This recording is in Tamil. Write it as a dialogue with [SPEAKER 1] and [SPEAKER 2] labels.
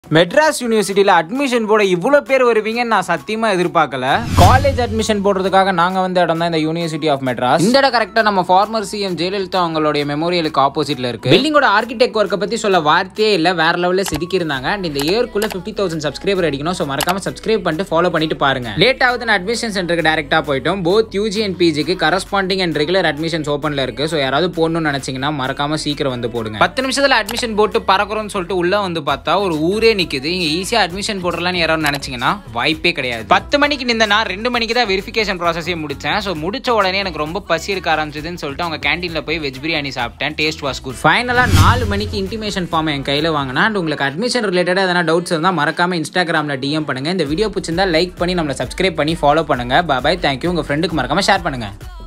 [SPEAKER 1] மெட்ராஸ் யூனிவர்சிட்டியில் அட்மிஷன் போட இவ்வளோ பேர் வருவீங்கன்னு நான் சத்தியமாக எதிர்பார்க்கல காலேஜ் அட்மிஷன் போடுறதுக்காக நாங்கள் வந்த இடம் தான் இந்த யூனிவர்சிட்டி ஆஃப் மெட்ராஸ் இந்த இடம் கரெக்டாக நம்ம ஃபார்மர் சிஎம் ஜெயலலிதா அவங்களுடைய மெமோரியலுக்கு ஆப்போசிட்ல இருக்கு பில்டிங்கோட ஆர்கிடெக்ட் ஒர்க்கை பற்றி சொல்ல வார்த்தையே இல்லை வேற லெவலில் செதுக்கி இருந்தாங்க அண்ட் இந்த இயர்க்குள்ள ஃபிஃப்டி தௌசண்ட் சப்ஸ்கிரைபர் அடிக்கணும் ஸோ மறக்காம சப்ஸ்கிரைப் பண்ணிட்டு ஃபாலோ பண்ணிட்டு பாருங்க லேட் ஆகுதுன்னு அட்மிஷன் சென்டருக்கு டேரெக்டாக போயிட்டோம் போத் யூஜி அண்ட் பிஜிக்கு கரஸ்பாண்டிங் அண்ட் ரெகுலர் அட்மிஷன்ஸ் ஓப்பனில் இருக்கு ஸோ யாராவது போடணும்னு நினைச்சீங்கன்னா மறக்காம சீக்கிரம் வந்து போடுங்க பத்து நிமிஷத்தில் அட்மிஷன் போட்டு பறக்குறோம்னு சொல்லிட்டு உள்ள வந்து பார்த்தா ஒரு ஊரே நிக்குது இங்க ஈஸியா அட்மிஷன் போடலாம்னு யாராவது நினைச்சீங்கன்னா வாய்ப்பே கிடையாது பத்து மணிக்கு நின்ற நான் ரெண்டு மணிக்கு தான் வெரிஃபிகேஷன் ப்ராசஸே முடிச்சேன் ஸோ முடிச்ச உடனே எனக்கு ரொம்ப பசி இருக்க ஆரம்பிச்சதுன்னு சொல்லிட்டு அவங்க கேண்டீன்ல போய் வெஜ் பிரியாணி சாப்பிட்டேன் டேஸ்ட் வாஸ் குட் ஃபைனலா நாலு மணிக்கு இன்டிமேஷன் ஃபார்ம் என் கையில வாங்கினா அண்ட் உங்களுக்கு அட்மிஷன் ரிலேட்டடா எதனா டவுட்ஸ் இருந்தால் மறக்காம இன்ஸ்டாகிராம்ல டிஎம் பண்ணுங்க இந்த வீடியோ பிடிச்சிருந்தா லைக் பண்ணி நம்மளை சப்ஸ்கிரைப் பண்ணி ஃபாலோ பண்ணுங்க பாய் தேங்க்யூ உங்க ஃப்ரெண்டுக்கு மறக்காம ஷேர் பண்ணுங்க